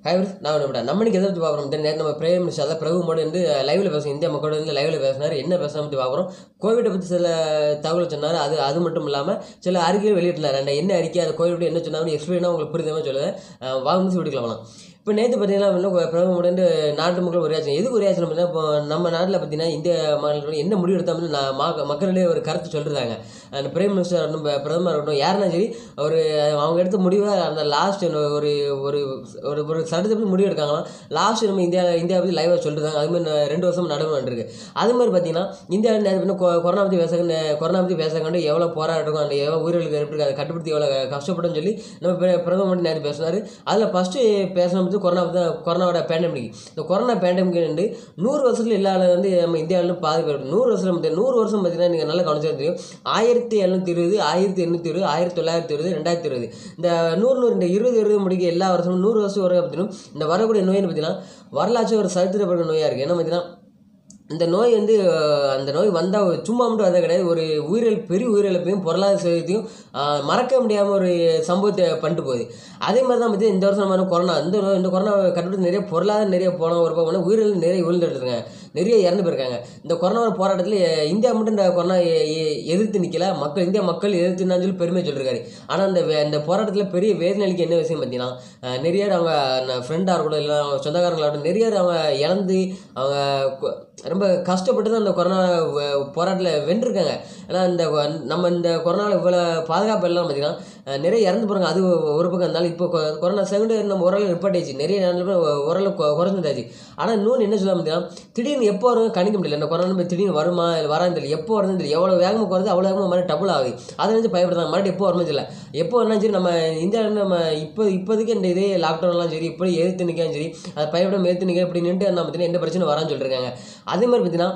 ஹைவர் நான் விட நம்ம இன்னைக்கு எதை பற்றி பார்க்குறோம் நேற்று நம்ம பிரேம் மினிஸ்டர் அதாவது பிரபு மோடி வந்து லைவ்ல பேசும் இந்தியா மக்களோட வந்து லைவ்ல பேசினார் என்ன பேச பற்றி பார்க்குறோம் கோவிட்டை பற்றி சில தகவல் சொன்னார் அது அது மட்டும் இல்லாமல் சில அறிக்கைகள் வெளியிட்டார் அந்த என்ன அறிக்கை அது கோவிட் என்ன சொன்னாங்க எக்ஸ்பிளைனாக உங்களுக்கு புரியுத மாதிரி சொல்லுவேன் அஹ் வாங்க முடிச்சு விட்டுக்கலாம் இப்போ நேற்று பார்த்தீங்கன்னா வந்து பிரதமர் மோடி வந்து நாட்டு மக்கள் உரையாச்சு எதுக்கு உரையாச்சு பார்த்தீங்கன்னா இப்போ நம்ம நாட்டில் பார்த்தீங்கன்னா இந்திய மாநிலத்தோட என்ன முடிவு எடுத்தாமல் நான் மா- மக்களிடையே ஒரு கருத்து சொல்லிருந்தாங்க அந்த பிரைம் மினிஸ்டர் இருக்கட்டும் ப- பிரதமர் இருக்கட்டும் யாருன்னா சரி ஒரு அவங்க எடுத்த முடிவை அந்த லாஸ்ட் ஒரு ஒரு ஒரு ஒரு சட்டத்தை பற்றி முடிவு எடுக்காங்களாம் லாஸ்ட் நம்ம இந்தியா இந்தியா பற்றி லைவாக சொல்லிருந்தாங்க அது மாதிரி ந- ரெண்டு வருஷம் நடுவு இருக்கு அது மாதிரி பார்த்தீங்கன்னா இந்தியாவில் நேற்று பின்ன கொ- கொரோனா பற்றி பேச கொரோனா பற்றி பேசக்காண்டு எவ்வளோ போராட்டம் அந்த எவ்வளோ உயிர்களுக்கு ஏற்பட்டு அதை கட்டுப்படுத்தி எவ்வளோ கஷ்டப்படும் சொல்லி நம்ம பிர- பிரதமர் மோடி நேற்று பேசினார் அதில் ஃபஸ்ட்டு பேசினது கொரோனா பற்றி தான் கொரோனாவோட பேண்டமிக் இந்த கொரோனா பேண்டமிக் வந்து நூறு வருஷத்துல இல்லாத வந்து நம்ம இந்தியாவில் பாதிப்பு ஏற்படும். நூறு வருஷம் வந்து நூறு வருஷம் பார்த்தீங்கன்னா நீங்கள் நல்லா கவனிச்சா தெரியும் ஆயிரத்தி எழுநூத்தி இருபது ஆயிரத்தி எண்ணூற்றி இருபது ஆயிரத்தி தொள்ளாயிரத்தி இருபது ரெண்டாயிரத்தி இருபது இந்த நூறு நூறு இந்த இருபது இருபது முடிக்க எல்லா வருஷமும் நூறு வருஷம் வரை பார்த்தீங்கன்னா இந்த வரக்கூடிய நோய்னு பார்த்தீங்கன்னா வரலாற்று ஒரு சரித்திரப்படுற நோயாக இருக்குது என்ன பார்த்தீங்கன்னா இந்த நோய் வந்து அஹ், அந்த நோய் வந்தால் சும்மா மட்டும் வரது கிடையாது ஒரு உயிரிழப்பு பெரிய உயிரிழப்பையும் பொருளாதார சேதத்தையும் அஹ், மறக்க முடியாமல் ஒரு சம்பவத்தை பண்ணிட்டு போகுது அதே மாதிரி தான் பற்றி இந்த வருஷம் நம்ம கொரோனா இந்த நோய் இந்த கொரோனா கட்டுப்படுத்தி நிறைய பொருளாதாரம் நிறைய போன ஒரு பக்கம் உயிரிழப்பு நிறைய விழுந்துருக்காங்க நிறைய இறந்து போயிருக்காங்க இந்த கொரோனா போராட்டத்தில் இந்தியா மட்டும் இந்த கொரோனா எ- எ- எதிர்த்து நிற்கல மக்கள் இந்திய மக்கள் எதிர்த்துனான்னு சொல்லி பெருமை சொல்லியிருக்காரு ஆனால் அந்த வே- இந்த போராட்டத்தில் பெரிய வேதனை அளிக்க என்ன விஷயம் பார்த்தீங்கன்னா அஹ், நிறைய பேர் அவங்க ஃப்ரெண்டாக இருக்கட்டும் இல்லை அவங்க சொந்தக்காரங்களாகட்டும் நிறைய பேர் அவங்க இழந்து அவங்க கொ- ரொம்ப கஷ்டப்பட்டு தான் இந்த கொரோனா வ- போராட்டத்தில் வென்றிருக்காங்க ஏன்னா இந்த கொ- நம்ம இந்த கொரோனாவில் இவ்வளோ பாதுகாப்பு எல்லாம் பார்த்தீங்கன்னா அஹ், நிறைய இறந்து போகிறாங்க அது ஒரு பக்கம் இருந்தாலும் இப்போ கொ- கொரோனா செகண்ட் நம்ம ஓரளவு ரிப்போர்ட் நிறைய நாளில் ஓரளவு கொ- குறைஞ்சிட்டாச்சு ஆனால் இன்னொன்று என்ன சொல்ல பார்த்தீங்கன்னா திடீர்னு எப்போ வரும் கணிக்க முடியல இந்த கொரோனா நோய் திடீர்னு வருமா இல்லை வரான்னு தெரியல எப்போ வருதுன்னு தெரியல எவ்வளோ வேகமாக குறைஞ்சு அவ்வளோ வேகமாக மறுபடியும் டபுள் ஆகுது அதை நினச்சி பயப்படுறாங்க மறுபடியும் எப்போ வரும்னு தெரியல எப்போ வரணும் சரி நம்ம இந்தியாவில் நம்ம இப்போ இப்போதைக்கு இந்த இதே லாக்டவுன்லாம் சரி இப்படி எதிர்த்து நிற்காலும் சரி அதை பயப்படாம எதிர்த்து நிற்க இப்படி நின்று நம்ம பார்த்தீங்கன்னா எந்த பிரச்சனை வரான்னு சொல்லியிருக்காங்க அதே மாதிரி பார்த்தீங்கன்னா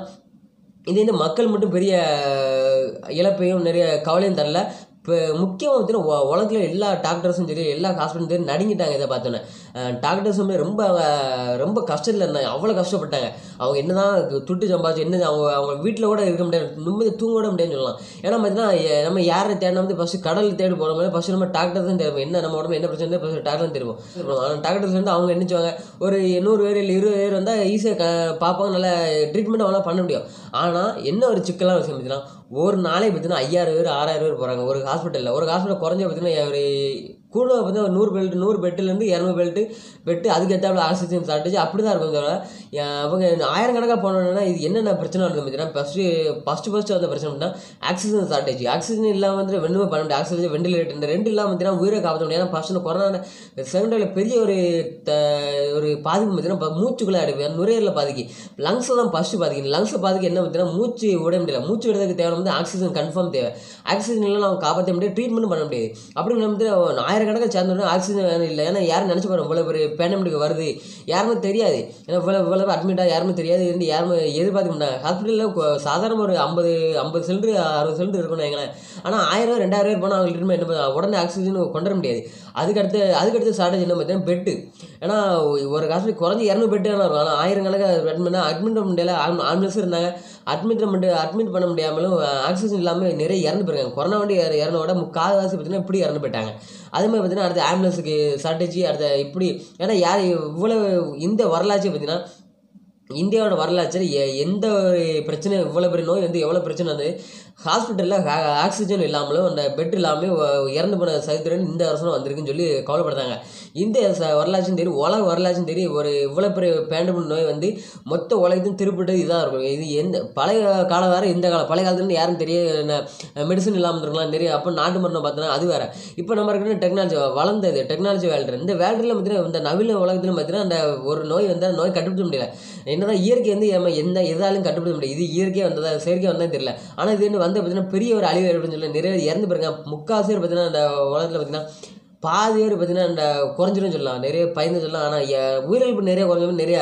இது இந்த மக்கள் மட்டும் பெரிய அஹ், இழப்பையும் நிறைய கவலையும் தரல இப்போ முக்கியமாக பார்த்தீங்கன்னா உ- உலகத்தில் எல்லா டாக்டர்ஸும் சரி எல்லா ஹாஸ்பிட்டலும் சரி நடுங்கிட்டாங்க இதை பார்த்தோன்னே டாக்டர்ஸும் ரொம்ப அஹ், ரொம்ப கஷ்டத்தில் இருந்தாங்க அவ்வளோ கஷ்டப்பட்டாங்க அவங்க என்னதான் துட்டு சம்பாதிச்சு என்ன அவங்க அவங்க வீட்டில் கூட இருக்க முடியாது நிம்மதி தூங்க கூட முடியாதுன்னு சொல்லலாம் ஏன்னா பார்த்தீங்கன்னா எ- நம்ம யாரை தேடினா வந்து ஃபஸ்ட்டு கடல் தேடி போகிற மாதிரி ஃபஸ்ட்டு நம்ம டாக்டர் தான் தேடுவோம் என்ன நம்ம உடம்பு என்ன பிரச்சனை ஃபஸ்ட்டு டாக்டர் தான் தேடுவோம் ஆனால் டாக்டர்ஸ் வந்து அவங்க என்ன செய்வாங்க ஒரு நூறு பேர் இல்லை இருபது பேர் வந்தால் ஈஸியாக க பார்ப்பாங்க நல்லா ட்ரீட்மெண்ட் அவங்களாம் பண்ண முடியும் ஆனால் என்ன ஒரு சிக்கலான விஷயம் பார்த்தீங்கன்னா ஒரு நாளைக்கு பார்த்தீங்கன்னா ஐயாயிரம் பேர் ஆறாயிரம் பேர் போகிறாங்க ஒரு ஹாஸ்பிட்டலில் ஒரு ஹாஸ்பிட்டல் குறைஞ்ச பார்த்தீங்கன்னா ஒரு கூட பார்த்தீங்கன்னா ஒரு நூறு பெல்ட் நூறு பெட்டுலேருந்து இரநூறு பெல்ட்டு பெட்டு அதுக்கு ஏற்றாப்புல ஆக்சிஜன் ஷார்ட்டேஜ் அப்படி தான் இருக்கும் தவிர அஹ் அவங்க ஆயிரக்கணக்காக போனோன்னா இது என்னென்ன பிரச்சனை வருது பார்த்தீங்கன்னா ஃபஸ்ட்டு ஃபஸ்ட்டு ஃபஸ்ட்டு வந்த பிரச்சனை அப்படின்னா ஆக்சிஜன் ஷார்ட்டேஜ் ஆக்சிஜன் இல்லாமல் வந்து ஒன்றுமே பண்ண முடியாது ஆக்சிஜன் வெண்டிலேட்டர் இந்த ரெண்டு இல்லாமல் பார்த்தீங்கன்னா உயிரை காப்பாற்ற முடியாது ஏன்னா ஃபஸ்ட்டு கொரோனா செகண்டில் பெரிய ஒரு த ஒரு பாதிப்பு பார்த்தீங்கன்னா இப்ப மூச்சுக்குள்ளே அடைப்பு நுரையீரலில் பாதிக்கு லங்ஸில் தான் ஃபஸ்ட்டு பாதிக்கு லங்ஸை பாதிக்கு என்ன பார்த்தீங்கன்னா மூச்சு விட முடியல மூச்சு விடுறதுக்கு தேவை வந்து ஆக்சிஜன் கன்ஃபார்ம் தேவை ஆக்சிஜன் இல்லைனா அவங்க காப்பாற்ற முடியாது ட்ரீட்மெண்ட் பண்ண முடியாது அப்படி வந்து ஆயிரக்கணக்கில் சேர்ந்தோடனே ஆக்சிஜன் வேணும் இல்லை ஏன்னா யாரும் நினச்சி பாருங்க இவ்வளோ ஒரு பேண்டமிக் வருது யாருமே தெரியாது ஏன்னா இவ்வளோ இவ்வளோ அட்மிட்டாக யாருமே தெரியாது இருந்து யாருமே எதிர்பார்க்க மாட்டாங்க ஹாஸ்பிட்டலில் சாதாரண ஒரு ஐம்பது ஐம்பது சிலிண்டர் அறுபது சிலிண்டர் இருக்கணும் வைங்களேன் ஆனால் ஆயிரம் ரூபா ரெண்டாயிரம் ரூபாய் போனால் அவங்க ட்ரீட்மெண்ட் என்ன பண்ண- உடனே ஆக்சிஜன் கொண்டு வர முடியாது அதுக்கடுத்து அதுக்கடுத்து ஷார்டேஜ் என்ன பார்த்தீங்கன்னா பெட்டு ஏன்னா ஒரு ஹாஸ்பிட்டல் குறைஞ்சி இரநூறு பெட்டு தான் இருக்கும் ஆனால் ஆயிரம் கணக்காக அட்மிட் பண்ண அட்மிட் பண்ண முடியல ஆம்புலன்ஸ் இருந்தாங்க அட்மிட் பண்ண அட்மிட் பண்ண முடியாமலும் ஆக்சிஜன் இல்லாமல் நிறைய இறந்து போயிருக்காங்க கொரோனா வண்டி இறந்தோட முக்கால்வாசி பார்த்தீங்கன்னா இப்படி இறந்து போயிட்டாங்க அதே மாதிரி பார்த்தீங்கன்னா அடுத்து ஆம்புலன்ஸுக்கு ஷார்ட்டேஜ் அடுத்த இப்படி ஏன்னா யார் இவ்வளோ இந்த வரலாற்று பார்த்தீங்கன்னா இந்தியாவோட வரலாற்றில் எ- எந்த ஒரு பிரச்சனை இவ்வளோ பெரிய நோய் வந்து எவ்வளோ பிரச்சனை வந்து ஹாஸ்பிட்டலில் ஆக்சிஜன் இல்லாமலும் அந்த பெட் இல்லாமல் இறந்து போன சரித்திரம் இந்த வருஷம் வந்திருக்குன்னு சொல்லி கவலைப்படுறாங்க இந்த ச வரலாற்றும் தெரியும் உலக வரலாற்றும் தெரியும் ஒரு இவ்வளோ பெரிய பேண்டமிக் நோய் வந்து மொத்த உலகத்தையும் திருப்பிட்டது இதாக இருக்கும் இது எந்த பழைய காலம் வேறு இந்த காலம் பழைய காலத்துல யாரும் தெரிய மெடிசன் இல்லாமல் இருக்கலாம் நிறைய அப்போ நாட்டு மருந்தை பார்த்தோன்னா அது வேறு இப்போ நம்ம இருக்கிற டெக்னாலஜி வளர்ந்தது டெக்னாலஜி வேல்டு இந்த வேல்டில் பார்த்தீங்கன்னா இந்த நவீன உலகத்திலும் பார்த்தீங்கன்னா அந்த ஒரு நோய் வந்து அந்த நோய் கட்டுப்படுத்த முடியல என்னதான் இயற்கை வந்து நம்ம எந்த எதாலும் கட்டுப்படுத்த முடியாது இது இயற்கையாக வந்ததா செயற்கை வந்தா தெரியல ஆனால் இது வந்து வந்து பார்த்தீங்கன்னா பெரிய ஒரு அழிவு ஏற்படுன்னு சொல்லி நிறைய பேர் இறந்து போயிருங்க முக்காசு பேர் பார்த்தீங்கன்னா அந்த உலகத்தில் பார்த்தீங்கன்னா பாதி பேர் பார்த்தீங்கன்னா இந்த குறைஞ்சிரும் சொல்லலாம் நிறைய பயந்து சொல்லலாம் ஆனால் உயிரிழப்பு நிறைய குறைஞ்சும் நிறைய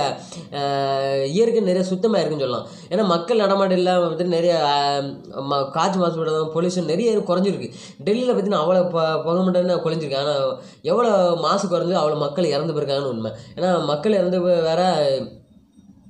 அஹ், இயற்கை நிறைய சுத்தமாக இருக்குன்னு சொல்லலாம் ஏன்னா மக்கள் நடமாட்டம் இல்லாமல் பார்த்தீங்கன்னா நிறைய அஹ், ம- காற்று மாசுபடுறதும் பொல்யூஷன் நிறைய குறைஞ்சிருக்கு டெல்லியில் பார்த்தீங்கன்னா அவ்வளோ ப புகை மட்டும் குறைஞ்சிருக்கு ஆனால் எவ்வளோ மாசு குறைஞ்சு அவ்வளோ மக்கள் இறந்து போயிருக்காங்கன்னு உண்மை ஏன்னா மக்கள் இறந்து போய் வேற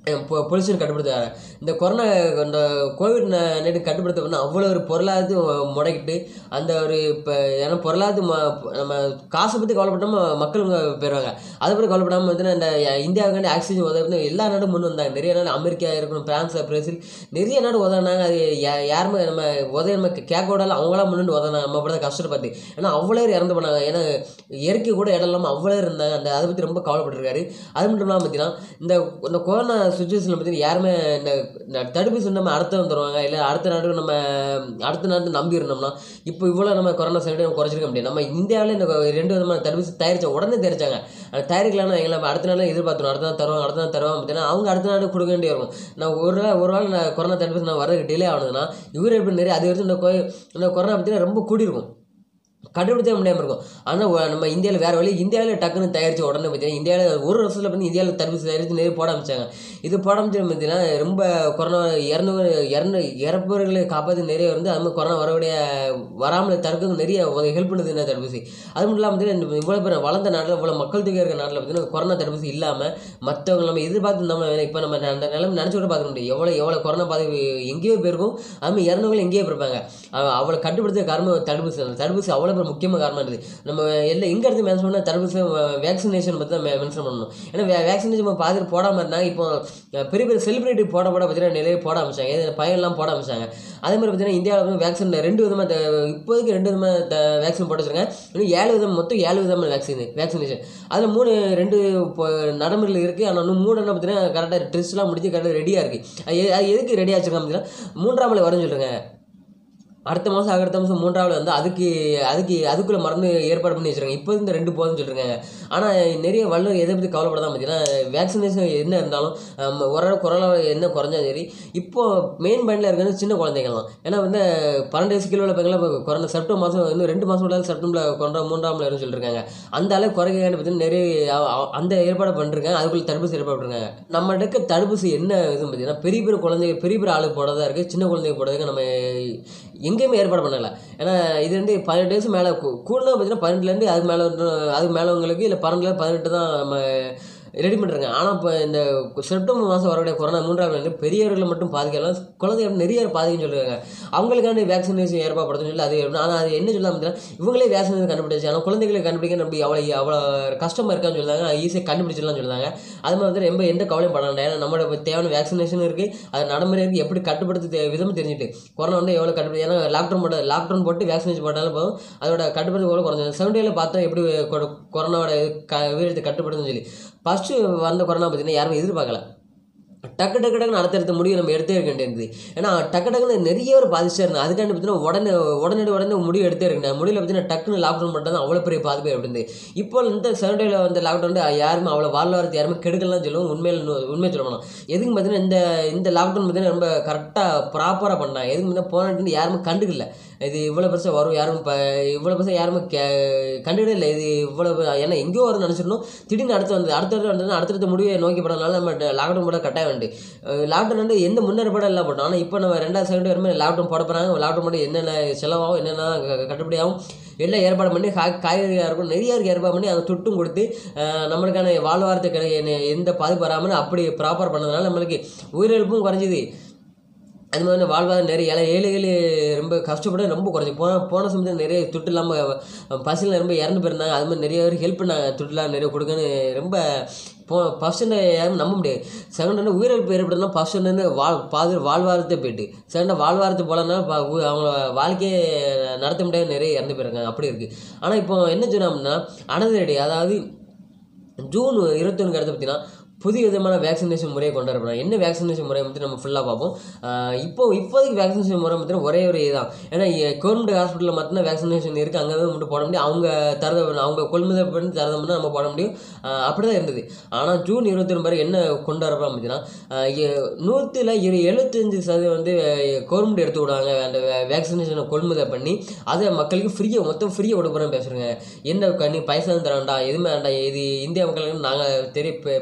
பொல்யூஷன் கட்டுப்படுத்த இந்த கொரோனா இந்த கோவிட் நைன்டீன் கட்டுப்படுத்த பண்ண அவ்வளோ ஒரு பொருளாதார முடக்கிட்டு அந்த ஒரு இப்போ ஏன்னா பொருளாதார ம- நம்ம காசை பற்றி கவலைப்படாமல் மக்கள் இங்க போயிடுவாங்க அதை பற்றி கவலைப்படாமல் வந்து இந்த இந்தியாவுக்காண்டி ஆக்சிஜன் உதவி எல்லா நாடும் முன் வந்தாங்க நிறைய நாடு அமெரிக்கா இருக்கணும் பிரான்ஸ் பிரேசில் நிறைய நாடு உதவினாங்க அது யா- யாருமே நம்ம உதவி நம்ம கேட்க விடால அவங்களாம் முன்னிட்டு உதவினாங்க நம்ம அப்படி தான் கஷ்டப்பட்டு ஏன்னா அவ்வளோ பேர் இறந்து போனாங்க ஏன்னா இயற்கை கூட இடம் இல்லாமல் அவ்வளோ பேர் இருந்தாங்க அந்த அதை பற்றி ரொம்ப கவலைப்பட்டிருக்காரு அது மட்டும் இல்லாமல் பார்த்தீங்கன்னா இந்த இந்த கொரோனா சுச்சுவேஷனில் பார்த்தீங்கன்னா யாருமே இந்த இந்த தடுப்பூசி நம்ம அடுத்த வந்துடுவாங்க இல்லை அடுத்த நாடு நம்ம அடுத்த நாடு நம்பி இருந்தோம்னா இப்போ இவ்வளோ நம்ம கொரோனா சைடு குறைச்சிருக்க முடியும் நம்ம இந்தியாவில் இந்த ரெண்டு விதமான தடுப்பூசி தயாரிச்ச உடனே தயாரிச்சாங்க அது தயாரிக்கலாம்னா எங்களை நம்ம அடுத்த நாள் எதிர்பார்த்தோம் அடுத்த நாள் தருவாங்க அடுத்த நாள் தருவாங்க பார்த்தீங்கன்னா அவங்க அடுத்த நாடு கொடுக்க வேண்டிய இருக்கும் நான் ஒரு நாள் ஒரு நாள் நான் கொரோனா தடுப்பூசி நான் வரதுக்கு டிலே ஆனதுன்னா இவர் எப்படி நிறைய அது வரைக்கும் இந்த கோய் இந்த கொரோனா பார்த்தீங்கன்னா ரொம்ப கூடியிருக்கும் கண்டுபிடிச்சே முடியாமல் இருக்கும் ஆனால் நம்ம இந்தியாவில் வேறு வழி இந்தியாவில் டக்குன்னு தயாரிச்ச உடனே பார்த்தீங்கன்னா இந்தியாவில் ஒரு வருஷத்தில் வந்து இந்தியாவில் தடுப்பூசி தயாரித்து நிறைய போட ஆரம்பிச்சாங்க இது போட ஆரம்பிச்சு பார்த்தீங்கன்னா ரொம்ப கொரோனா இறந்து இறந்து இறப்பவர்களை காப்பாற்றி நிறைய வந்து அது மாதிரி கொரோனா வரக்கூடிய வராமல் தடுக்க நிறைய ஹெல்ப் பண்ணுது இந்த தடுப்பூசி அது மட்டும் இல்லாமல் பார்த்தீங்கன்னா இவ்வளோ பேர் வளர்ந்த நாட்டில் இவ்வளோ மக்கள் தொகை இருக்கிற நாட்டில் பார்த்தீங்கன்னா கொரோனா தடுப்பூசி இல்லாமல் மற்றவங்க நம்ம எதிர்பார்த்து நம்ம இப்போ நம்ம அந்த நிலைமை நினச்சி கூட பார்க்க முடியும் எவ்வளோ எவ்வளோ கொரோனா பாதிப்பு எங்கேயோ போயிருக்கும் அதுமாதிரி இறந்தவங்களும் எங்கேயோ இருப்பாங்க அவளை கட்டுப்படுத்த காரணம் தடுப்பூசி தான். தடுப்பூசி அவ்வளோ பேர் முக்கியமாக காரணம் இருக்குது நம்ம எல்லாம் எங்கே இருந்து மென்ஷன் பண்ணால் தடுப்பூசி வேக்சினேஷன் பற்றி தான் மென்ஷன் பண்ணணும் ஏன்னா வேக்சினேஷன் இப்போ பாதி போடாமல் இருந்தாங்க இப்போ அஹ், பெரிய பெரிய செலிபிரிட்டி போட போட பார்த்தீங்கன்னா நிறைய போட ஆரம்பிச்சாங்க இது பையன்லாம் போட ஆரம்பிச்சாங்க அதே மாதிரி பார்த்தீங்கன்னா இந்தியாவில் வந்து வேக்சின் ரெண்டு விதமாக இப்போதைக்கு ரெண்டு விதமாக வேக்சின் போட்டு வச்சிருக்காங்க இன்னும் ஏழு விதம் மொத்தம் ஏழு விதமான வேக்சின் வேக்சினேஷன் அதில் மூணு ரெண்டு இப்போ நடைமுறையில் இருக்குது ஆனால் இன்னும் மூணு என்ன பார்த்தீங்கன்னா கரெக்டாக ட்ரெஸ்லாம் முடிஞ்சு கரெக்டாக ரெடியாக இருக்குது அது எ- அது எதுக்கு ரெடியாக வச்சிருக்காங்க பார்த்தீங்கன்னா மூன்றாம் மலை வரும்னு சொல்கிறாங்க அடுத்த மாதம் அடுத்த மாதம் மூன்றாவது வந்து அதுக்கு அதுக்கு அதுக்குள்ளே மருந்து ஏற்பாடு பண்ணி வச்சிருக்காங்க இப்போ இந்த ரெண்டு போதும்னு சொல்லிருக்காங்க ஆனால் நிறைய வல்லுநர் எதை பற்றி கவலைப்படாதான் பார்த்தீங்கன்னா வேக்சினேஷன் என்ன இருந்தாலும் ஆம், ஓரளவு கொரோனா என்ன குறைஞ்சாலும் சரி இப்போ மெயின் பாயிண்டில் இருக்கிறது சின்ன குழந்தைங்கலாம் ஏன்னா வந்து பன்னெண்டு வயசு கீழே உள்ள பையங்களாம் இப்போ கொரோனா செப்டம்பர் மாதம் இன்னும் ரெண்டு மாதம் விட செப்டம்பரில் கொரோனா மூன்றாம் வரும்னு சொல்லியிருக்காங்க அந்த அளவுக்கு குறைக்கான்னு பார்த்தீங்கன்னா நிறைய அ- அ- அந்த ஏற்பாடு பண்ணிருக்காங்க அதுக்குள்ள தடுப்பூசி ஏற்பாடு பண்ணிருக்காங்க நம்மகிட்ட தடுப்பூசி என்ன இதுன்னு பார்த்தீங்கன்னா பெரிய பெரிய குழந்தை பெரிய பெரிய ஆளுக்கு போடுறதா இருக்குது சின்ன குழந்தைங்க போடுறதுக்கு நம்ம எங்கேயுமே ஏற்பாடு பண்ணல ஏன்னா இது வந்து பதினெட்டு வயசு மேலே கூடனா பார்த்தீங்கன்னா பன்னெண்டுலேருந்து அதுக்கு மேலே அதுக்கு மேலவங்களுக்கு இல்லை பன்னெண்டுல பதினெட்டு தான் நம்ம ரெடி பண்ணுறாங்க ஆனால் இப்போ இந்த செப்டம்பர் மாதம் வரக்கூடிய கொரோனா மூன்றாவது வந்து பெரியவர்களை மட்டும் பாதிக்கலாம் குழந்தைகள் நிறைய பேர் பாதிக்குன்னு சொல்லுவாங்க அவங்களுக்காண்டி வேக்சினேஷன் ஏற்பாடுப்படுத்துன்னு சொல்லி அது ஆனால் அது என்ன சொல்லாம பார்த்தீங்கன்னா இவங்களே வேக்சினேஷன் கண்டுபிடிச்சு ஆனால் குழந்தைகளை கண்டுபிடிக்க நம்ம அவ்வளோ அவ்வளோ கஷ்டமாக இருக்கான்னு சொல்லுவாங்க ஈஸியாக கண்டுபிடிச்சிடலாம் சொல்லுவாங்க அது மாதிரி வந்து ரொம்ப எந்த கவலையும் பட வேண்டாம் ஏன்னா நம்மளோட இப்ப தேவையான வேக்சினேஷன் இருக்குது அது நடைமுறை இருக்குது எப்படி கட்டுப்படுத்த தே- விதம் தெரிஞ்சுட்டு கொரோனா வந்து எவ்வளோ கட்டுப்படுத்தி ஏன்னா லாக்டவுன் போட்டு லாக்டவுன் போட்டு வேக்சினேஷன் போட்டாலும் போதும் அதோட கட்டுப்படுத்தி எவ்வளோ குறைஞ்சது செவன் டேல பார்த்தோம் எப்படி கொ- கொரோனாவோட இது க வீரத்தை கட்டுப்படுத்துன்னு சொல்லி ஃபஸ்ட்டு வந்த கொரோனா பார்த்தீங்கன்னா யாருமே எதிர்பார்க்கல டக்கு டக்கு டக்குன்னு அடுத்தடுத்த முடிவு நம்ம எடுத்தே இருக்க வேண்டியது ஏன்னா டக்கு டக்குன்னு நிறைய ஒரு பாதிச்சா இருந்தாங்க அதுக்காண்டி பார்த்தீங்கன்னா உடனே உடனடி உடனே முடிவு எடுத்தே இருக்கேன் முடியல பார்த்தீங்கன்னா டக்குன்னு லாக்டவுன் மட்டும் தான் அவ்வளோ பெரிய பாதிப்பு எப்படி இப்போ இந்த செவன் டேல வந்த லாக்டவுன் யாருமே அவ்வளோ வாழ்வாரத்து யாருமே கெடுக்கலாம் சொல்லுவோம் உண்மையில் உண்மையை சொல்ல போனோம் எதுக்கு பார்த்தீங்கன்னா இந்த இந்த லாக்டவுன் பார்த்தீங்கன்னா ரொம்ப கரெக்டாக ப்ராப்பராக பண்ணாங்க எதுக்கு பார்த்தீங்கன்னா போன யாருமே கண்டுக்கல இது இவ்வளோ பெருசாக வரும் யாரும் இப்போ இவ்வளோ பெருசாக யாருமே கே கண்டுக்கிடவே இல்லை இது இவ்வளோ ஏன்னா எங்கேயோ வரும்னு நினச்சிருந்தோம் திடீர்னு அடுத்து வந்து அடுத்தடுத்து வந்து அடுத்தடுத்த முடிவை நோக்கி போனதுனால நம்ம லாக்டவுன் போட கட்டாயம் உண்டு லாக்டவுன் வந்து எந்த முன்னேற்பாடும் இல்லை போட்டோம் ஆனால் இப்போ நம்ம ரெண்டாவது செகண்ட் வருமே லாக்டவுன் போட போகிறாங்க லாக்டவுன் போட்டு என்னென்ன செலவாகும் என்னென்ன க- கட்டுப்படியாகும் எல்லாம் ஏற்பாடு பண்ணி கா காய்கறியாக இருக்கும் நிறைய இருக்கு ஏற்பாடு பண்ணி அதை துட்டும் கொடுத்து அஹ், நம்மளுக்கான வாழ்வாரத்துக்கு கிடை- எந்த பாதிப்பு வராமல் அப்படி ப்ராப்பர் பண்ணதுனால நம்மளுக்கு உயிரிழப்பும் குறைஞ்சிது அது மாதிரி வாழ்வாதாரம் நிறைய ஏழை ஏழைகள் ரொம்ப கஷ்டப்பட்டு ரொம்ப குறைஞ்சி போன போன சமயத்தில் நிறைய துட்டு இல்லாமல் பசியில் ரொம்ப இறந்து போயிருந்தாங்க அது மாதிரி நிறைய பேர் ஹெல்ப் பண்ணாங்க துட்டுலாம் நிறைய கொடுக்கன்னு ரொம்ப போ ஃபஸ்ட்டு யாரும் நம்ப முடியாது செகண்ட் வந்து உயிரிழப்பு ஏற்படுதுன்னா ஃபஸ்ட் வந்து வாழ் பாது வாழ்வாரத்தை போயிட்டு செகண்ட் வாழ்வாரத்து போலன்னா அவங்க வாழ்க்கையை நடத்த முடியாது நிறைய இறந்து போயிருக்காங்க அப்படி இருக்குது ஆனால் இப்போ என்ன சொன்னோம்னா அனதரடி அதாவது ஜூன் இருபத்தொன்னுக்கு அடுத்து பார்த்தீங்கன்னா புதிய விதமான வேக்சினேஷன் முறையை கொண்டு வரப்போம் என்ன வேக்சினேஷன் முறையை பற்றி நம்ம ஃபுல்லாக பார்ப்போம் ஆஹ் இப்போ இப்போதைக்கு வேக்சினேஷன் முறை பார்த்தீங்கன்னா ஒரே ஒரு இதுதான் ஏன்னா கவர்மெண்ட் ஹாஸ்பிட்டலில் மட்டும்தான் வேக்சினேஷன் இருக்குது அங்கே தான் மட்டும் போட முடியும் அவங்க தரத அவங்க கொள்முதல் பண்ணி தரத மட்டும் நம்ம போட முடியும் ஆஹ் அப்படி தான் இருந்தது ஆனால் ஜூன் இருபத்தொன்று பிறகு என்ன கொண்டு வரப்போம் பார்த்தீங்கன்னா நூற்றில் இரு எழுபத்தஞ்சு சதவீதம் வந்து கவர்மெண்ட் எடுத்து விடுவாங்க அந்த வேக்சினேஷனை கொள்முதல் பண்ணி அதை மக்களுக்கு ஃப்ரீயாக மொத்தம் ஃப்ரீயாக கொடுக்க போகிறோம் பேசுகிறேங்க என்ன கண்ணி பைசா தர வேண்டாம் எதுவுமே வேண்டாம் இது இந்திய மக்களுக்கு நாங்கள் தெரிய பெ- பெரிய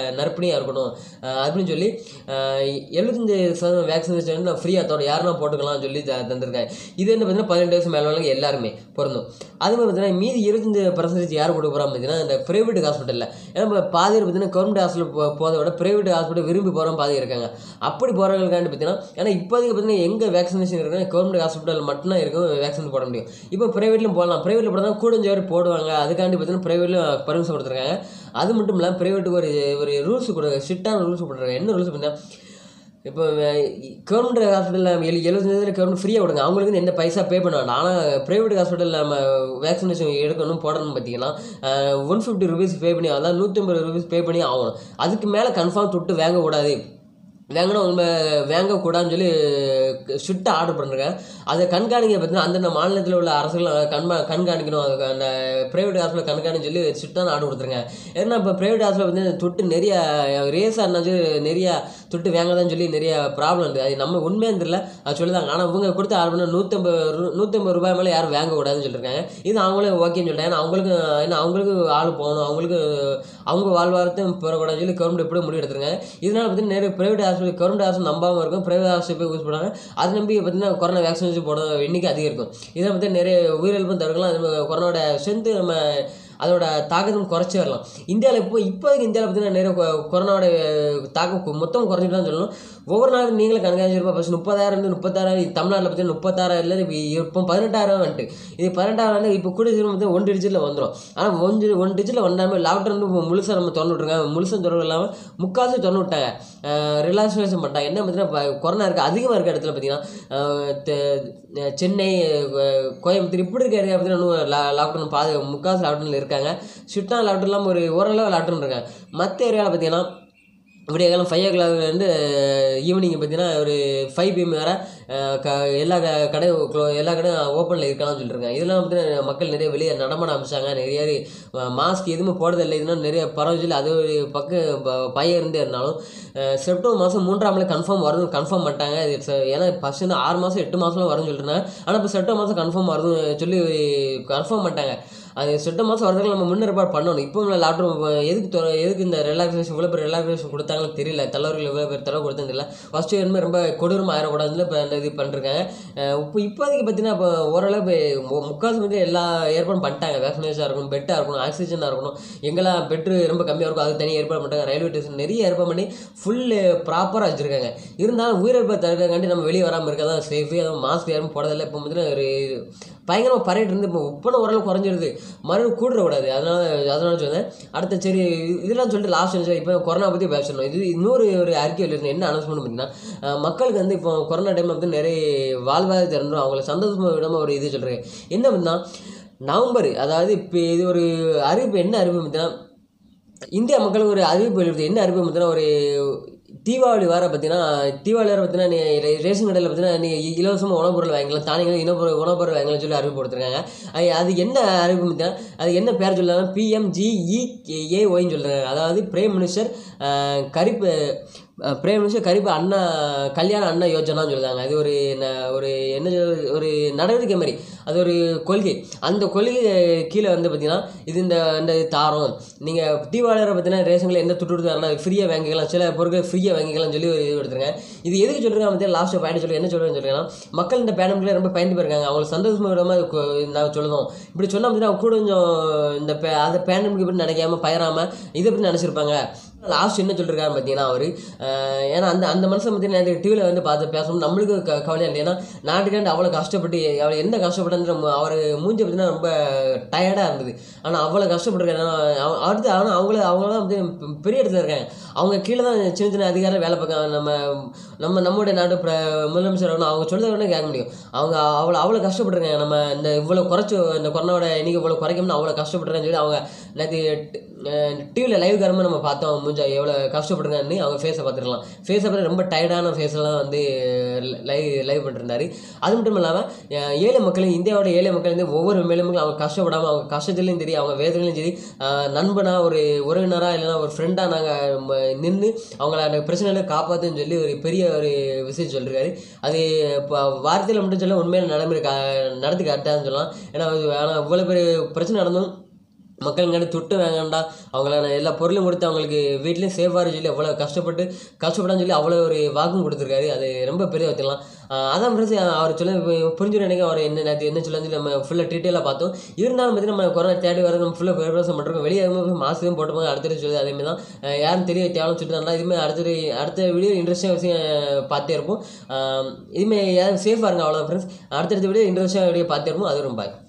நற்பணியாக இருக்கணும் அஹ் அப்படின்னு சொல்லி அஹ் எழுபத்தஞ்சு சதவீதம் வேக்சினேஷன் வந்து நான் ஃப்ரீயாக தரோம் யாருன்னா போட்டுக்கலாம்னு சொல்லி த- தந்திருக்காங்க இது வந்து பார்த்தீங்கன்னா பதினெட்டு வயசு மேலே உள்ளவங்க எல்லாருமே பொருந்தும் அது மாதிரி பார்த்தீங்கன்னா மீதி இருபத்தஞ்சு பர்சன்டேஜ் யார் கொடுக்க போகிறாங்க பார்த்தீங்கன்னா இந்த ப்ரைவேட் ஹாஸ்பிட்டலில் ஏன்னா இப்போ பாதி பேர் பார்த்தீங்கன்னா கவர்மெண்ட் ஹாஸ்பிட்டல் போ போதை விட ப்ரைவேட் ஹாஸ்பிட்டல் விரும்பி போகிறவங்க பாதி இருக்காங்க அப்படி போகிறவங்களுக்காண்டி பார்த்தீங்கன்னா ஏன்னா இப்போதைக்கு பார்த்தீங்கன்னா எங்கே வேக்சினேஷன் இருக்குன்னா கவர்மெண்ட் ஹாஸ்பிட்டல் மட்டும்தான் இருக்கும் வேக்சின் போட முடியும் இப்போ ப்ரைவேட்லையும் போடலாம் ப்ரைவேட்டில் போட தான் கூடஞ்ச பேர் போடுவாங்க அதுக்காண்டி பார்த்தீங்கன்னா ப்ரைவேட்லையும் பர்மிஷன் கொடுத்துருக்காங்க அது மட்டும் இல்லாமல் ப்ரைவேட்டுக்கு ஒரு ஒரு ரூல்ஸ் கொடுங்க ஸ்ட்ரிக்டான ரூல்ஸ் போட்டுருக்காங்க என்ன ரூல்ஸ் பார்த்தீங்கன்னா இப்போ கவர்மெண்ட் ஹாஸ்பிட்டலில் எழு எழுபத்தஞ்சு கவர்மெண்ட் ஃப்ரீயாக விடுங்க அவங்களுக்கு வந்து எந்த பைசா பே பண்ண வேண்டாம் ஆனால் ப்ரைவேட் ஹாஸ்பிட்டலில் நம்ம வேக்சினேஷன் எடுக்கணும் போடணும்னு பார்த்தீங்கன்னா ஒன் ஃபிஃப்டி ருபீஸ் பே பண்ணி அதான் நூற்றம்பது ருபீஸ் பே பண்ணி ஆகணும் அதுக்கு மேலே கன்ஃபார்ம் தொட்டு வாங்கக்கூடாது வாங்கினா உண்மை வாங்கக்கூடாதுன்னு சொல்லி ஸ்ட்ரிக்டாக ஆர்டர் பண்ணுறேன் அதை கண்காணிக்க பார்த்தீங்கன்னா அந்தந்த மாநிலத்தில் உள்ள அரசுகள் கண்மா கண்காணிக்கணும் அதுக்கு அந்த ப்ரைவேட் ஹாஸ்பிட்டல் கண்காணின்னு சொல்லி ஸ்ட்ரிக்டான ஆர்டர் கொடுத்துருங்க ஏன்னா இப்போ ப்ரைவேட் ஹாஸ்பிட்டல் வந்து தொட்டு நிறைய ரேஸாக இருந்தாலும் நிறைய தொட்டு வாங்கதான்னு சொல்லி நிறைய ப்ராப்ளம் இருக்குது அது நம்ம உண்மையாக தெரியல அது சொல்லுதாங்க ஆனால் இவங்க கொடுத்த ஆர்டர் பண்ண நூற்றம்பது ரூ- நூற்றம்பது ரூபாய் மேலே யாரும் வாங்கக்கூடாதுன்னு சொல்லியிருக்காங்க இது அவங்களே ஓகேன்னு சொல்லிட்டாங்க ஏன்னா அவங்களுக்கு ஏன்னா அவங்களுக்கு ஆள் போகணும் அவங்களுக்கு அவங்க வாழ்வாரத்தையும் பெறக்கூடாதுன்னு சொல்லி கவர்மெண்ட் எப்படி முடிவு எடுத்துருக்காங்க இதனால பார்த்தீங்கன்னா நிறைய ப்ரைவேட் ஹாஸ்பிட்டல் கவர்மெண்ட் ஹாஸ்பிட்டல் நம்பாமல் இருக்கும் ப்ரைவேட் ஹாஸ்பிட்டல் போய் யூஸ் பண்ணுவாங்க அதை நம்பி பார்த்தீங்கன்னா கொரோனா வேக்சினேஷன் போட எண்ணிக்கை அதிகம் இருக்கும் இதை பற்றி நிறைய உயிரிழப்பும் தடுக்கலாம் அது கொரோனாவோட ஸ்ட்ரென்த்து நம்ம அதோட தாக்கத்தும் குறைச்சி வரலாம் இந்தியாவில் இப்போ இப்போதைக்கு இந்தியாவில் பார்த்தீங்கன்னா நிறைய கொ- கொரோனாவோட தாக்கம் கு- மொத்தம் குறைஞ்சிட்டு தான் சொல்லணும் ஒவ்வொரு நாளும் நீங்களே கண்காணிச்சிருப்பா ஃபஸ்ட் முப்பதாயிரம் இருந்து முப்பத்தாயிரம் தமிழ்நாட்டில் பார்த்தீங்கன்னா முப்பத்தாயிரம் இல்லை இப்போ இப்போ பதினெட்டாயிரம் வந்துட்டு இது பதினெட்டாயிரம் வந்து இப்போ கூட சீக்கிரம் வந்து ஒன் டிஜிட்டில் வந்துடும் ஆனால் ஒன் டி- ஒன் டிஜிட்டில் வந்தாமல் லாக்டவுன் வந்து முழுசாக நம்ம திறந்து விட்ருக்காங்க முழுசாக திறந்து இல்லாமல் முக்காசு திறந்து விட்டாங்க ரிலாக்ஸேஷன் பண்ணிட்டாங்க என்ன பார்த்தீங்கன்னா இப்போ கொரோனா இருக்குது அதிகமாக இருக்க இடத்துல பார்த்தீங்கன்னா அஹ் தெ- சென்னை அஹ் கோயம்புத்தூர் இப்படி இருக்க ஏரியா பார்த்தீங்கன்னா இன்னும் லா லாக்டவுன் பாது முக்காசு லாக்டவுனில் இருக்காங்க ஸ்ட்ரிக்டான லாக்டவுன் இல்லாமல் ஒரு ஓரளவு லாக்டவுன் இருக்காங்க மற்ற ஏரியாவில் பார்த்தீங்கன்னா விடிய காலம் ஃபைவ் ஓ கிளாக்லேருந்து ஈவினிங் பார்த்தீங்கன்னா ஒரு ஃபைவ் பிஎம் வேறு க எல்லா க கடை க்ளோ எல்லா கடையும் ஓப்பனில் இருக்கலாம்னு சொல்லியிருக்காங்க இதெல்லாம் பார்த்தீங்கன்னா மக்கள் நிறைய வெளியே நடமாட ஆரம்பிச்சாங்க நிறைய மாஸ்க் எதுவுமே போடுறதில்லை இதுனா நிறைய பரவ சொல்லி அது ஒரு பக்கம் ப- பயம் இருந்தே இருந்தாலும் அஹ், செப்டம்பர் மாதம் மூன்றாம் நாள் கன்ஃபார்ம் வருது கன்ஃபார்ம் பண்ணிட்டாங்க இது ச- ஏன்னா ஃபஸ்ட்டு ஆறு மாதம் எட்டு மாதம்லாம் வரும்னு சொல்லிட்டு ஆனால் இப்போ செப்டம்பர் மாதம் கன்ஃபார்ம் வருதுன்னு சொல்லி கன்ஃபார்ம் பண்ணிட்டாங்க அது செப்டம்பர் மாதம் வரதுக்கு நம்ம முன்னேற்பாடு பண்ணணும் இப்போ லாக்டவுன் எதுக்கு தொ- எதுக்கு இந்த ரிலாக்ஸேஷன் இவ்வளோ பேர் ரிலாக்ஸேஷன் கொடுத்தாங்கன்னு தெரியல தலைவர்கள் இவ்வளோ பேர் தலைவர் கொடுத்தது தெரியல ஃபஸ்ட்டு இனிமே ரொம்ப கொடூரமாக ஆயிடக்கூடாதுன்னு இப்போ இந்த இது பண்ணிருக்காங்க அஹ் இப்போ இப்போதைக்கு பார்த்தீங்கன்னா இப்போ ஓரளவு மு- முக்கால்வாசி வந்து எல்லா ஏற்பாடும் பண்ணிட்டாங்க வேக்சினேஷனாக இருக்கணும் பெட்டாக இருக்கணும் ஆக்சிஜனாக இருக்கணும் எங்கெல்லாம் பெட்ரு ரொம்ப கம்மியாக இருக்கும் அது தனியாக ஏற்பாடு பண்ணிட்டாங்க ரயில்வே ஸ்டேஷன் நிறைய ஏற்பாடு பண்ணி ஃபுல்லு ப்ராப்பராக வச்சுருக்காங்க இருந்தாலும் உயிரிழப்பை தடுக்கிறக்காண்டி நம்ம வெளியே வராமல் இருக்க தான் சேஃபு அதுவும் மாஸ்க் யாரும் போடுறதில்ல இப்போ பார்த்தீங்கன்னா ஒரு பயங்கரமாக பரவிட்டு இருந்து இப்போ உப்பன ஓரளவு குறைஞ்சிருது மறுபடியும் கூடக்கூடாது அதனால அதனால சொன்னேன் அடுத்த சரி இதெல்லாம் சொல்லிட்டு லாஸ்ட் நிமிஷம் இப்போ கொரோனா பற்றி பேசணும் இது இன்னொரு ஒரு அறிக்கை வெளியிடணும் என்ன அனௌன்ஸ்மெண்ட் பார்த்தீங்கன்னா அஹ், மக்களுக்கு வந்து இப்போ கொரோனா டைம் வந்து நிறைய வாழ்வாதாரம் திறந்துடும் அவங்கள சந்தோஷமாக விடாமல் ஒரு இது சொல்கிறேன் என்ன அப்படின்னா நவம்பர் அதாவது இப்போ இது ஒரு அறிவிப்பு என்ன அறிவிப்பு பார்த்தீங்கன்னா இந்திய மக்களுக்கு ஒரு அறிவிப்பு வெளியிடுது என்ன அறிவிப்பு பார்த்தீங்கன்னா ஒரு தீபாவளி வர பார்த்தீங்கன்னா தீபாவளி வர பார்த்தீங்கன்னா நீ ரே- ரேஷன் கடையில் பார்த்தீங்கன்னா நீ இலவசமாக உணவுப் பொருள் வாங்கிக்கலாம் தானியங்கள் இனப்பொருள் உணவுப் பொருள் வாங்கலாம் சொல்லி அறிவிப்பு கொடுத்துருக்காங்க அது அது என்ன அறிவிப்பு பார்த்தீங்கன்னா அது என்ன பேர் சொல்லாங்க பிஎம்ஜிஇஏஒய்னு சொல்கிறாங்க அதாவது பிரைம் மினிஸ்டர் அஹ், கரிப்பு அஹ், பிரைம் மினிஸ்டர் கரிப்பு அண்ணா கல்யாண அண்ணா யோஜனான்னு சொல்லுறாங்க அது ஒரு ந- ஒரு என்ன சொல்றது, ஒரு நடவடிக்கை மாதிரி அது ஒரு கொள்கை அந்த கொள்கை கீழே வந்து பார்த்தீங்கன்னா இது இந்த இந்த தாரம் நீங்கள் தீபாவளி பார்த்தீங்கன்னா ரேஷனில் எந்த துட்டு தரலாம் ஃப்ரீயாக வாங்கிக்கலாம் சில பொருட்கள் ஃப்ரீயாக வாங்கிக்கலாம் சொல்லி ஒரு இது எடுத்துருங்க இது எதுக்கு சொல்கிறேன் வந்து லாஸ்ட் பாயிண்ட் சொல்லி என்ன சொல்கிறேன்னு சொல்கிறேன்னா மக்கள் இந்த பேண்டமிக்கில் ரொம்ப பயந்து போயிருக்காங்க அவங்களுக்கு சந்தோஷமாக விடாமல் நான் சொல்லுதோம் இப்படி சொன்னால் பார்த்தீங்கன்னா அவங்க கூட கொஞ்சம் இந்த பே அந்த பேண்டமிக் பற்றி நினைக்காம பயராமல் இதை பற்றி நினச்சிருப்பாங்க லாஸ்ட் என்ன சொல்லிருக்காரு பார்த்தீங்கன்னா அவர் ஏன்னா அந்த அந்த மனுஷன் பார்த்தீங்கன்னா டிவியில் வந்து பார்த்து பேசணும் நம்மளுக்கு க கவலையாக இல்லை ஏன்னா நாட்டுக்காண்டு அவ்வளோ கஷ்டப்பட்டு அவர் என்ன கஷ்டப்பட்டு அவர் மூஞ்சி பார்த்தீங்கன்னா ரொம்ப டயர்டாக இருந்தது ஆனால் அவ்வளோ கஷ்டப்பட்டுருக்காரு ஏன்னா அவ- அடுத்து ஆனால் அவங்கள அவங்க தான் வந்து பெரிய இடத்துல இருக்காங்க அவங்க கீழே தான் சின்ன சின்ன அதிகாரம் வேலை பார்க்காங்க நம்ம நம்ம நம்முடைய நாட்டு பிர முதலமைச்சர் ஆகணும் அவங்க சொல்றதை வேணா கேட்க முடியும் அவங்க அவ்வளோ அவ்வளோ கஷ்டப்பட்டுருக்காங்க நம்ம இந்த இவ்வளோ குறைச்சி இந்த கொரோனாவோட எண்ணிக்கை இவ்வளோ குறைக்கணும்னு அவ்வளோ கஷ்டப்பட்டுருக்கான்னு சொல்லி அவங்க நேற்று டிவியில் லைவ் காரமாக நம்ம பார்த்தோம் மூஞ்சா எவ்வளோ கஷ்டப்படுறாங்கன்னு அவங்க ஃபேஸை பார்த்துருக்கலாம் ஃபேஸை பார்த்து ரொம்ப டயர்டான ஃபேஸ்லாம் வந்து லைவ் லைவ் பண்ணிருந்தாரு அது மட்டும் இல்லாமல் ஏழை மக்களும் இந்தியாவோட ஏழை மக்கள் வந்து ஒவ்வொரு மேலும் மக்களும் அவங்க கஷ்டப்படாமல் அவங்க கஷ்டத்துலையும் சரி அவங்க வேதனையிலும் சரி அஹ், நண்பனா ஒரு உறவினராக இல்லைன்னா ஒரு ஃப்ரெண்டாக நாங்கள் நின்று அவங்கள அந்த பிரச்சனையில காப்பாற்றுன்னு சொல்லி ஒரு பெரிய ஒரு விஷயம் சொல்லியிருக்காரு அது இப்போ வார்த்தையில் மட்டும் சொல்ல உண்மையில நடைமுறை கா நடத்தி காட்டான்னு சொல்லலாம் ஏன்னா அது- ஆனால் இவ்வளோ பெரிய பிரச்சனை நடந்தும் மக்களுங்காண்டி துட்டு வேண்டாம்டா அவங்கள நான் எல்லா பொருளும் கொடுத்து அவங்களுக்கு வீட்லேயும் சேஃபாக சொல்லி அவ்வளோ கஷ்டப்பட்டு கஷ்டப்படான்னு சொல்லி அவ்வளோ ஒரு வாக்கும் கொடுத்துருக்காரு அது ரொம்ப பெரிய வச்சுக்கலாம் அதான் ஃப்ரெண்ட்ஸ் அவர் சொல்ல புரிஞ்சு நினைக்க அவர் என்ன நேற்று என்ன சொல்ல சொல்லி நம்ம ஃபுல்லாக டீட்டெயிலாக பார்த்தோம் இருந்தாலும் பற்றி நம்ம கொரோனா தேடி வர நம்ம ஃபுல்லாக பிரவேசம் பண்ணுறோம் வெளியே மாஸ்க் தான் போட்டுப்பாங்க அடுத்தது சொல்லுது அதேமாதிரி தான் அஹ் யாரும் தெரிய தேவைன்னு சொல்லிட்டு நல்லா இதுமாதிரி அடுத்தது அடுத்த வீடியோ இன்ட்ரெஸ்டாக விஷயம் பார்த்தே இருப்போம் ஆஹ் இதுமாதிரி யாரும் சேஃபாக இருங்க அவ்வளோ ஃப்ரெண்ட்ஸ் அடுத்தடுத்த வீடியோ இன்ட்ரெஸ்டாக வீடியோ பார்த்தே இருப்போம் அது ரொம்ப பாய்